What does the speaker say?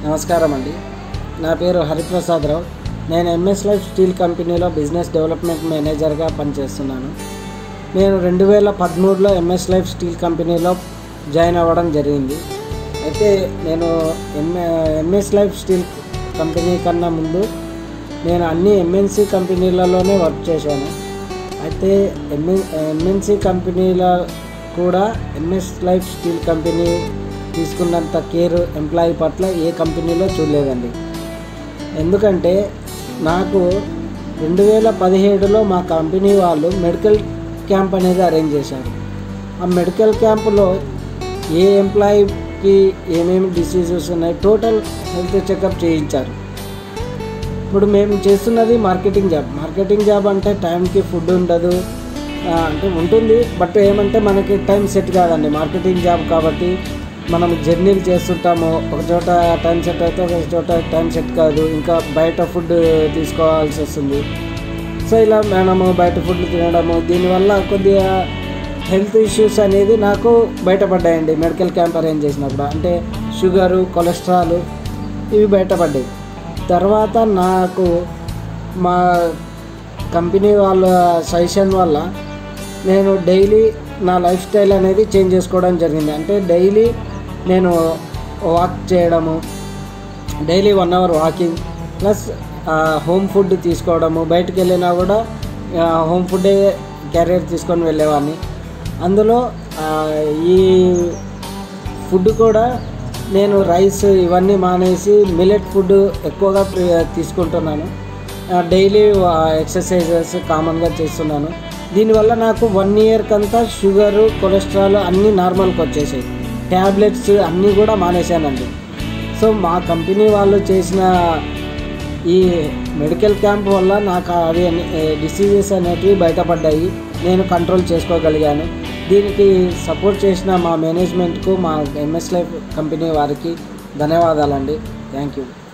నమస్కారం అండి నా పేరు హరిప్రసాదరావు నేను ఎంఎస్ లైఫ్ స్టీల్ కంపెనీలో బిజినెస్ డెవలప్మెంట్ మేనేజర్గా పనిచేస్తున్నాను నేను రెండు వేల పదమూడులో ఎంఎస్ లైఫ్ స్టీల్ కంపెనీలో జాయిన్ అవ్వడం జరిగింది అయితే నేను MA MS Life Steel company కన్నా ముందు నేను అన్ని ఎంఎన్సి కంపెనీలలోనే వర్క్ చేశాను అయితే ఎంఎన్ ఎంఎన్సి కంపెనీల కూడా ఎంఎస్ లైఫ్ స్టీల్ కంపెనీ తీసుకున్నంత కేర్ ఎంప్లాయీ పట్ల ఏ కంపెనీలో చూడలేదండి ఎందుకంటే నాకు రెండు వేల పదిహేడులో మా కంపెనీ వాళ్ళు మెడికల్ క్యాంప్ అనేది అరేంజ్ చేశారు ఆ మెడికల్ క్యాంపులో ఏ ఎంప్లాయీకి ఏమేమి డిసీజెస్ ఉన్నాయి టోటల్ హెల్త్ చెకప్ చేయించారు ఇప్పుడు మేము చేస్తున్నది మార్కెటింగ్ జాబ్ మార్కెటింగ్ జాబ్ అంటే టైంకి ఫుడ్ ఉండదు ఆ, అంటే ఉంటుంది బట్ ఏమంటే మనకి టైం సెట్ కాదండి మార్కెటింగ్ జాబ్ కాబట్టి మనం జర్నీలు చేస్తుంటాము ఒక చోట టైం సెట్ అయితే ఒక చోట టైం సెట్ కాదు ఇంకా బయట ఫుడ్ తీసుకోవాల్సి వస్తుంది సో ఇలా మనము బయట ఫుడ్ తినడము దీనివల్ల కొద్దిగా హెల్త్ ఇష్యూస్ అనేది నాకు బయటపడ్డాయండి మెడికల్ క్యాంప్ అరేంజ్ చేసినప్పుడు అంటే షుగరు కొలెస్ట్రాల్ ఇవి బయటపడ్డాయి తర్వాత నాకు మా కంపెనీ వాళ్ళ సజెషన్ వల్ల నేను డైలీ నా లైఫ్ స్టైల్ అనేది చేంజ్ చేసుకోవడం జరిగింది అంటే డైలీ నేను వాక్ చేయడము daily one hour walking plus home food తీసుకోవడము బయటికి వెళ్ళినా కూడా హోమ్ ఫుడ్డే క్యారియర్ తీసుకొని వెళ్ళేవాడిని అందులో ఆ, ఈ ఫుడ్ కూడా నేను రైస్ ఇవన్నీ మానేసి మిలెట్ ఫుడ్ ఎక్కువగా ప్రి- తీసుకుంటున్నాను డైలీ ఎక్సర్సైజెస్ కామన్గా చేస్తున్నాను దీనివల్ల నాకు వన్ ఇయర్కి అంతా షుగరు కొలెస్ట్రాల్ అన్నీ నార్మల్కి వచ్చేసాయి ట్యాబ్లెట్స్ అన్నీ కూడా మానేశానండి సో మా కంపెనీ వాళ్ళు చేసిన ఈ మెడికల్ క్యాంప్ వల్ల నాకు అవి డిసీజెస్ అనేటివి బయటపడ్డాయి నేను కంట్రోల్ చేసుకోగలిగాను దీనికి సపోర్ట్ చేసిన మా మేనేజ్మెంట్కు మా ఎంఎస్ లైఫ్ కంపెనీ వారికి ధన్యవాదాలండి థ్యాంక్ యూ